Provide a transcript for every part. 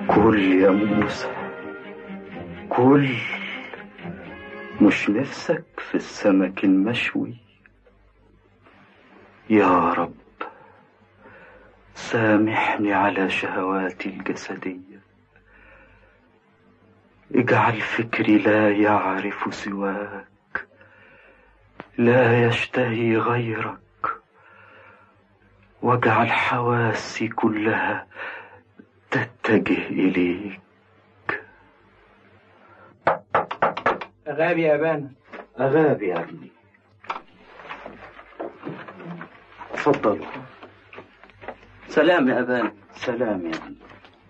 كل يا موسى كل مش نفسك في السمك المشوي يا رب سامحني على شهواتي الجسدية اجعل فكري لا يعرف سواك لا يشتهي غيرك واجعل حواسي كلها تتجه إليك غابي يا أبانا أغاب يا ابني تفضلوا سلام يا أبانا سلام يا ابني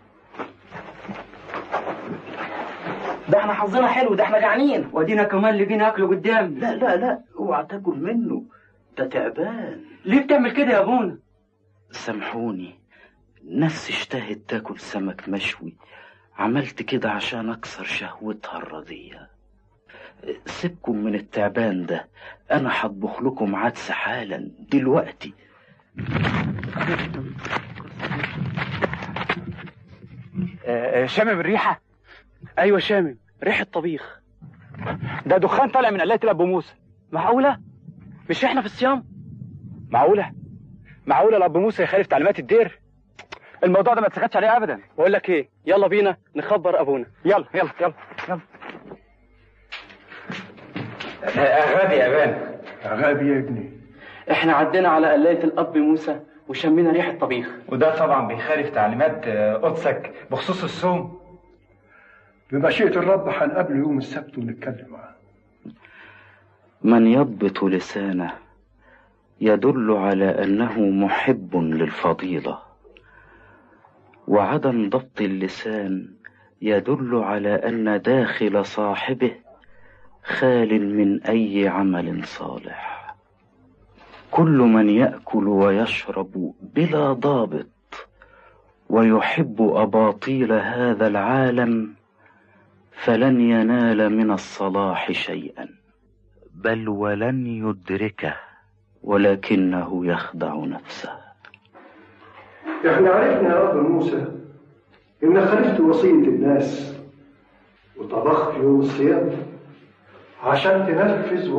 ده احنا حظنا حلو ده احنا جعانين ودينا كمان اللي بينا أكله قدام لا لا لا اوعى تاكل منه ده تعبان ليه بتعمل كده يا أبونا سامحوني نفسي اشتهت تاكل سمك مشوي عملت كده عشان اكسر شهوتها الرضية سيبكم من التعبان ده انا هطبخ لكم عدس حالا دلوقتي شامم الريحة ايوه شامم ريحه طبيخ ده دخان طالع من قلاية الأب موسى معقوله مش احنا في الصيام معقولة معقولة الأب موسى يخالف تعليمات الدير الموضوع ده ما تسكتش عليه أبدا بقول لك ايه يلا بينا نخبر ابونا يلا يلا يلا يلا غبي يا بان غبي يا ابني احنا عدينا على قلايه الاب موسى وشمينا ريحه طبيخ وده طبعا بيخالف تعليمات آه، قدسك بخصوص الصوم بمشيئة الرب هنقابله يوم السبت ونتكلم معاه من يضبط لسانه يدل على انه محب للفضيله وعدم ضبط اللسان يدل على ان داخل صاحبه خال من اي عمل صالح كل من ياكل ويشرب بلا ضابط ويحب اباطيل هذا العالم فلن ينال من الصلاح شيئا بل ولن يدركه ولكنه يخدع نفسه احنا عرفنا يا رب موسى انك خالفت وصية الناس وطبخت يوم الصيام عشان تنفذ